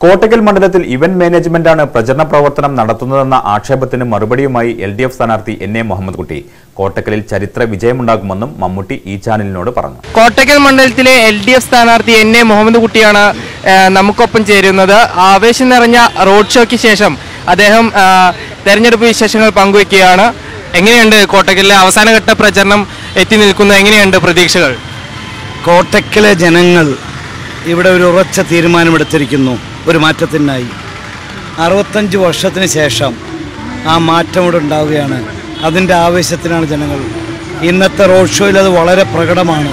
കോട്ടക്കൽ മണ്ഡലത്തിൽ ഇവന്റ് മാനേജ്മെന്റാണ് പ്രചരണ പ്രവർത്തനം നടത്തുന്നതെന്ന ആക്ഷേപത്തിന് മറുപടിയുമായി എൽ ഡി എഫ് സ്ഥാനാർത്ഥി എൻ എ മുഹമ്മദ് കുട്ടി കോട്ടക്കലിൽ ചരിത്ര വിജയമുണ്ടാകുമെന്നും മമ്മൂട്ടി ഈ ചാനലിനോട് പറഞ്ഞു കോട്ടക്കൽ മണ്ഡലത്തിലെ എൽ ഡി എഫ് സ്ഥാനാർത്ഥി എൻ എ മുഹമ്മദ് കുട്ടിയാണ് ആ, നമുക്കൊപ്പം ചേരുന്നത് ആവേശം നിറഞ്ഞ റോഡ് ഷോയ്ക്ക് ശേഷം അദ്ദേഹം ആ, തെരഞ്ഞെടുപ്പ് വിശേഷങ്ങൾ പങ്കുവയ്ക്കുകയാണ് എങ്ങനെയുണ്ട് കോട്ടക്കലിലെ അവസാനഘട്ട പ്രചരണം എത്തി നിൽക്കുന്ന എങ്ങനെയുണ്ട് പ്രതീക്ഷകൾ കോട്ടക്കലെ ജനങ്ങൾ ഇവിടെ ഒരു ഉറച്ച തീരുമാനമെടുത്തിരിക്കുന്നു ഒരു മാറ്റത്തിനായി അറുപത്തഞ്ച് വർഷത്തിന് ശേഷം ആ മാറ്റം ഇവിടെ ഉണ്ടാവുകയാണ് അതിൻ്റെ ആവേശത്തിനാണ് ജനങ്ങൾ ഇന്നത്തെ റോഡ് ഷോയിൽ അത് വളരെ പ്രകടമാണ്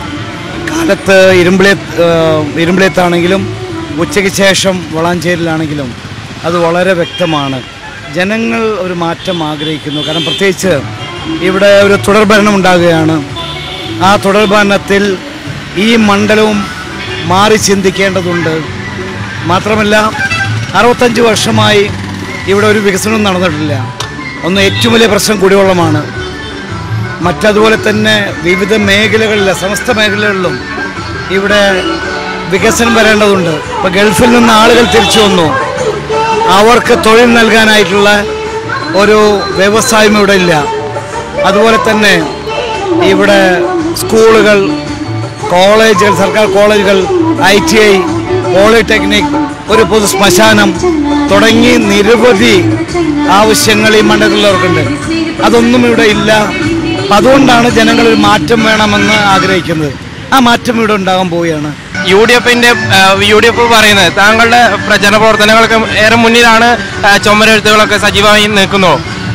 കാലത്ത് ഇരുമ്പിളി ഇരുമ്പിളിയത്താണെങ്കിലും ഉച്ചയ്ക്ക് ശേഷം വളാഞ്ചേരിയിലാണെങ്കിലും അത് വളരെ വ്യക്തമാണ് ജനങ്ങൾ ഒരു മാറ്റം ആഗ്രഹിക്കുന്നു കാരണം പ്രത്യേകിച്ച് ഇവിടെ ഒരു തുടർഭരണം ഉണ്ടാകുകയാണ് ആ തുടർഭരണത്തിൽ ഈ മണ്ഡലവും മാറി ചിന്തിക്കേണ്ടതുണ്ട് മാത്രമല്ല അറുപത്തഞ്ച് വർഷമായി ഇവിടെ ഒരു വികസനവും നടന്നിട്ടില്ല ഒന്ന് ഏറ്റവും വലിയ പ്രശ്നം കുടിവെള്ളമാണ് മറ്റതുപോലെ തന്നെ വിവിധ മേഖലകളിൽ സമസ്ത മേഖലകളിലും ഇവിടെ വികസനം വരേണ്ടതുണ്ട് ഇപ്പോൾ ഗൾഫിൽ നിന്ന് ആളുകൾ തിരിച്ചു വന്നു അവർക്ക് തൊഴിൽ നൽകാനായിട്ടുള്ള ഒരു വ്യവസായം ഇവിടെ ഇല്ല അതുപോലെ തന്നെ ഇവിടെ സ്കൂളുകൾ കോളേജുകൾ സർക്കാർ കോളേജുകൾ ഐ ടി ഐ പോളിടെക്നിക് ഒരു പൊതു ശ്മശാനം തുടങ്ങി നിരവധി ആവശ്യങ്ങൾ ഈ മണ്ഡലത്തിലുള്ളവർക്കുണ്ട് അതൊന്നും ഇവിടെ ഇല്ല അപ്പം അതുകൊണ്ടാണ് ജനങ്ങൾ ഒരു മാറ്റം വേണമെന്ന് ആഗ്രഹിക്കുന്നത് ആ മാറ്റം ഇവിടെ ഉണ്ടാകാൻ പോവുകയാണ് യു ഡി എഫിന്റെ യു ഡി എഫ് പറയുന്നത് താങ്കളുടെ പ്രചരണ പ്രവർത്തനങ്ങൾക്ക് ഏറെ മുന്നിലാണ് ആ, ചുമരെഴുത്തുകളൊക്കെ സജീവമായി നിൽക്കുന്നു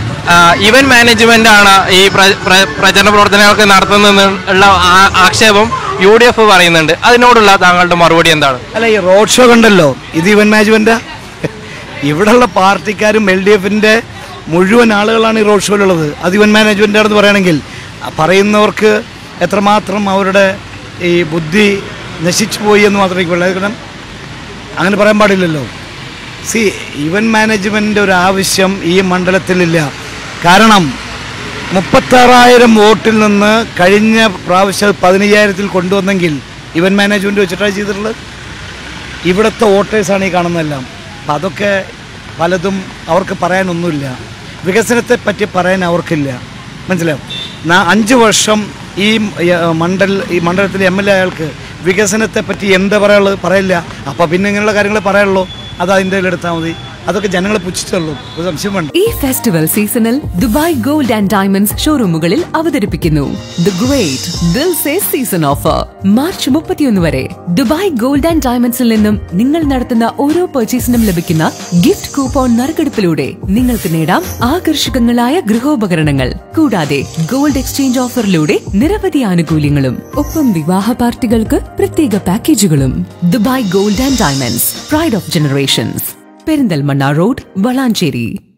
ഇവൻ മാനേജ്മെന്റ് ആണ് ഈ പ്ര- പ്ര- പ്രചരണ പ്രവർത്തനങ്ങൾക്ക് നടത്തുന്നതെന്നുള്ള ആ- ആക്ഷേപം യു ഡി എഫ് പറയുന്നുണ്ട് അതിനോടുള്ള താങ്കളുടെ മറുപടി എന്താണ് അല്ല ഈ റോഡ് ഷോ കണ്ടല്ലോ ഇത് ഇവൻ മാനേജ്മെന്റാ ഇവിടെയുള്ള പാർട്ടിക്കാരും എൽ ഡി എഫിന്റെ മുഴുവൻ ആളുകളാണ് ഈ റോഡ് ഷോയിലുള്ളത് അത് ഇവൻ മാനേജ്മെന്റ് ആണെന്ന് പറയുകയാണെങ്കിൽ ആ പറയുന്നവർക്ക് എത്രമാത്രം അവരുടെ ഈ ബുദ്ധി നശിച്ചു പോയി എന്ന് മാത്രമേ എനിക്ക് പറയാം കാരണം അങ്ങനെ പറയാൻ പാടില്ലല്ലോ സി ഇവൻ മാനേജ്മെൻ്റ് ഒരു ആവശ്യം ഈ മണ്ഡലത്തിലില്ല കാരണം മുപ്പത്താറായിരം വോട്ടിൽ നിന്ന് കഴിഞ്ഞ പ്രാവശ്യം പതിനയ്യായിരത്തിൽ കൊണ്ടുവന്നെങ്കിൽ ഇവൻ മാനേജ്മെൻറ്റ് വെച്ചിട്ടാണ് ചെയ്തിട്ടുള്ളത് ഇവിടുത്തെ വോട്ടേഴ്സാണ് ഈ കാണുന്നതെല്ലാം അപ്പം അതൊക്കെ പലതും അവർക്ക് പറയാനൊന്നുമില്ല വികസനത്തെ പറ്റി പറയാൻ അവർക്കില്ല മനസ്സിലായോ നാ അഞ്ച് വർഷം ഈ ഏ, മണ്ഡൽ ഈ മണ്ഡലത്തിലെ എം എൽ എ അയാൾക്ക് വികസനത്തെ പറ്റി എന്താ പറയാനുള്ളത് പറയില്ല അപ്പോൾ പിന്നെ ഇങ്ങനെയുള്ള കാര്യങ്ങൾ പറയാനുള്ളൂ അത് അതിൻ്റെ എടുത്താൽ മതി അതൊക്കെ ജനങ്ങളെ പുച്ഛിച്ചുള്ളൂ ഒരു സംശയം വേണ്ട ഈ ഫെസ്റ്റിവൽ സീസണിൽ ദുബായ് ഗോൾഡ് ആൻഡ് ഡയമണ്ട്സ് ഷോറൂമുകളിൽ അവതരിപ്പിക്കുന്നു the great Dil Se season offer March മുപ്പത്തിയൊന്ന് വരെ ദുബായ് ഗോൾഡ് ആൻഡ് ഡയമണ്ട്സിൽ നിന്നും നിങ്ങൾ നടത്തുന്ന ഓരോ പർച്ചേസിനും ലഭിക്കുന്ന ഗിഫ്റ്റ് കൂപ്പൺ നറുക്കെടുപ്പിലൂടെ നിങ്ങൾക്ക് നേടാം ആകർഷകങ്ങളായ ഗൃഹോപകരണങ്ങൾ കൂടാതെ ഗോൾഡ് എക്സ്ചേഞ്ച് ഓഫറിലൂടെ നിരവധി ആനുകൂല്യങ്ങളും ഒപ്പം വിവാഹ പാർട്ടികൾക്ക് പ്രത്യേക പാക്കേജുകളും Dubai gold and diamonds pride of generations Perinthalmanna road Valanchery